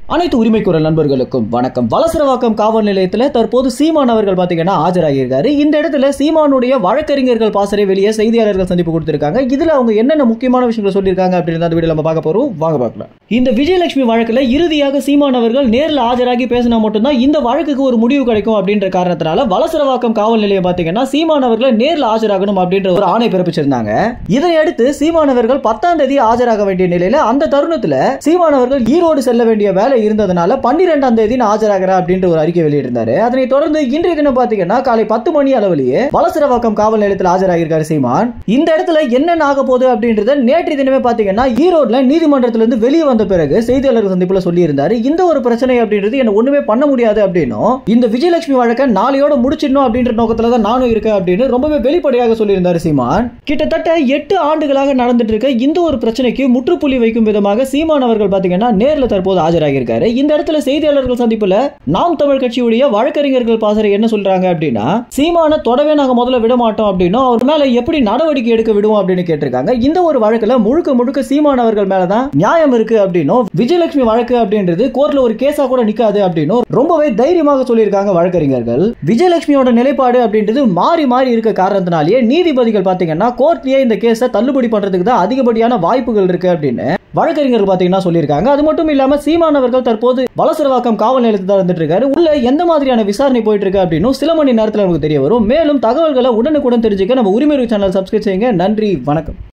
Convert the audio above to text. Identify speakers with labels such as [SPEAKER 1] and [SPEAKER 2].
[SPEAKER 1] அனைத்து உரிமை குரல் நண்பர்களுக்கும் வணக்கம் வலசரவாக்கம் காவல் நிலையத்தில் தற்போது சீமான் அவர்கள் பார்த்தீங்கன்னா ஆஜராகியிருக்காரு இந்த இடத்துல சீமானுடைய வழக்கறிஞர்கள் பாசறை வெளியே செய்தியாளர்கள் சந்திப்பு கொடுத்திருக்காங்க இதுல அவங்க என்னென்ன முக்கியமான விஷயங்களை சொல்லியிருக்காங்க அப்படின்னு அந்த வீடியோ நம்ம பார்க்க போறோம் வாங்க பார்க்கலாம் இந்த விஜயலட்சுமி வழக்குல இறுதியாக சீமான் அவர்கள் நேரில் ஆஜராகி பேசினா மட்டும்தான் இந்த வழக்குக்கு ஒரு முடிவு கிடைக்கும் அப்படின்ற காரணத்தினால வலசரவாக்கம் காவல் நிலையம் பார்த்தீங்கன்னா சீமான் அவர்களை நேரில் ஆஜராகணும் அப்படின்ற ஒரு ஆணை பிறப்பிச்சிருந்தாங்க இதை அடுத்து சீமான் அவர்கள் பத்தாம் தேதி ஆஜராக வேண்டிய நிலையில அந்த தருணத்துல சீமான் அவர்கள் ஈரோடு செல்ல வேண்டிய வேலை இருந்ததுனால பன்னிரெண்டாம் தேதி நான் ஆஜராகிறேன் அப்படின்ற ஒரு அறிக்கை வெளியிட்டிருந்தாரு அதனை தொடர்ந்து இன்றைய தினம் பாத்தீங்கன்னா காலை பத்து மணி அளவிலேயே வலசரவாக்கம் காவல் நிலையத்தில் ஆஜராகியிருக்காரு சீமான் இந்த இடத்துல என்னென்ன ஆக போகுது அப்படின்றத நேற்று தினமே பாத்தீங்கன்னா ஈரோட்ல நீதிமன்றத்துல இருந்து வெளியே வந்த பிறகு செய்தியாளர்கள் சந்திப்புல சொல்லியிருந்தாரு இந்த ஒரு பிரச்சனை அப்படின்றது என்ன ஒண்ணுமே பண்ண முடியாது அப்படின்னும் இந்த விஜயலட்சுமி வழக்கை நாளையோட முடிச்சிடணும் அப்படின்ற நோக்கத்துல தான் நானும் இருக்கேன் அப்படின்னு ரொம்பவே வெளிப்படையாக சொல்லியிருந்தாரு சீமான் கிட்டத்தட்ட எட்டு ஆண்டுகளாக நடந்துட்டு இருக்க இந்த ஒரு பிரச்சனைக்கு முற்றுப்புள்ளி வைக்கும் விதமாக சீமான் அவர்கள் பாத்தீங்கன்னா நேர்ல தற்போது ஆஜராகியிருக்காரு இந்த இடத்துல செய்தியாளர்கள் சந்திப்புல நாம் தமிழ் கட்சியுடைய வழக்கறிஞர்கள் பாசறை என்ன சொல்றாங்க அப்படின்னா சீமான தொடவே நாங்க முதல்ல விட மாட்டோம் அப்படின்னும் அவர் மேல எப்படி நடவடிக்கை எடுக்க விடுவோம் அப்படின்னு கேட்டிருக்காங்க இந்த ஒரு வழக்குல முழுக்க முழுக்க சீமான் அவர்கள் மேலதான் நியாயம் இருக்கு அப்படின்னும் விஜயலட்சுமி வழக்கு அப்படின்றது கோர்ட்ல ஒரு கேஸா கூட நிக்காது அப்படின்னும் ரொம்பவே தைரியமாக சொல்லியிருக்காங்க வழக்கறிஞர்கள் விஜயலட்சுமியோட நிலைப்பாடு அப்படின்றது மாறி மாறி இருக்க காரணத்தினாலேயே நீதிபதிகள் பாத்தீங்கன்னா கோர்ட்லயே இந்த கேஸை தள்ளுபடி பண்றதுக்கு தான் அதிகப்படியான வாய்ப்புகள் இருக்கு அப்படின்னு வழக்கறிஞர்கள் பாத்தீங்கன்னா சொல்லியிருக்காங்க அது மட்டும் இல்லாம சீமானவர்கள் தற்போது வலசரவாக்கம் காவல் நிலையத்தில் தான் இருந்துட்டு இருக்காரு உள்ள எந்த மாதிரியான விசாரணை போயிட்டு இருக்கு அப்படின்னு சில மணி நேரத்தில் நமக்கு தெரிய வரும் மேலும் தகவல்களை உடனுக்குடன் தெரிஞ்சுக்க நம்ம உரிமை சேனல் சப்ஸ்கிரைப் செய்யுங்க நன்றி வணக்கம்